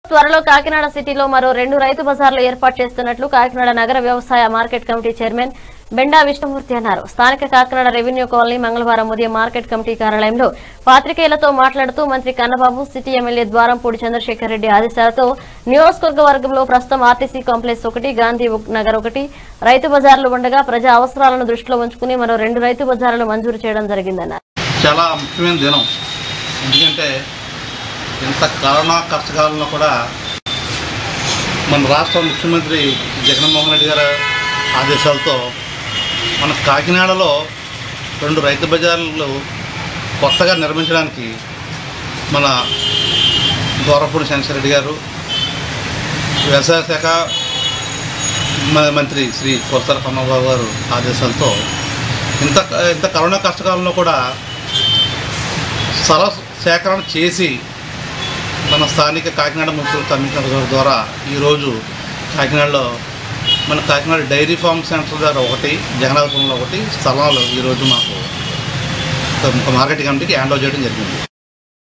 త్వరలో కాకినాడ సిటీలో మరో రెండు రైతు బజార్లు ఏర్పాటు చేస్తున్నట్లు కాకినాడ నగర వ్యవసాయ market committee chairman Benda Vishnumurthy అన్నారు స్థానిక కాకినాడ రెవెన్యూ కాలనీ మంగళవారం ఉదయం మార్కెట్ కమిటీ కార్యాలయంలో పాత్రికేయులతో మాట్లాడుతూ మంత్రి కన్నబాబు సిటీ ఎమ్మెల్యే ద్వారంపూడి చంద్రశేఖర్ రెడ్డి ఆదేశాలతో నియోజకవర్గ వర్గంలో ప్రస్తుతం ఆర్టీసీ కాంప్లెక్స్ ఒకటి గాంధీ నగర్ ఒకటి రైతు బజార్లు ఉండగా ప్రజా అవసరాలను దృష్టిలో ఉంచుకుని మరో రెండు రైతు బజార్లను మంజూరు చేయడం జరిగిందన్నారు చాలా ముఖ్యమైన దినం ఎందుకంటే ఇంత కరోనా కష్టకాలంలో కూడా మన రాష్ట్ర ముఖ్యమంత్రి జగన్మోహన్ రెడ్డి గారి ఆదేశాలతో మన కాకినాడలో రెండు రైతు బజార్లు కొత్తగా నిర్మించడానికి మన దూరపూడి శంకరెడ్డి గారు వ్యవసాయ శాఖ మ- మంత్రి శ్రీ కొరసాల కమ్మబాబు గారు ఆదేశాలతో ఇంత ఇంత కరోనా కష్టకాలంలో కూడా స్థల సేకరణ చేసి మన స్థానిక కాకినాడ మున్సిపల్ కమిషనర్ గారి ద్వారా ఈరోజు కాకినాడలో మన కాకినాడ డైరీ ఫార్మ్ సెంటర్ దగ్గర ఒకటి జగన్నాథపురంలో ఒకటి స్థలాలు ఈరోజు మాకు మార్కెట్ కమిటీకి హ్యాండ్ ఓవర్ చేయడం జరిగింది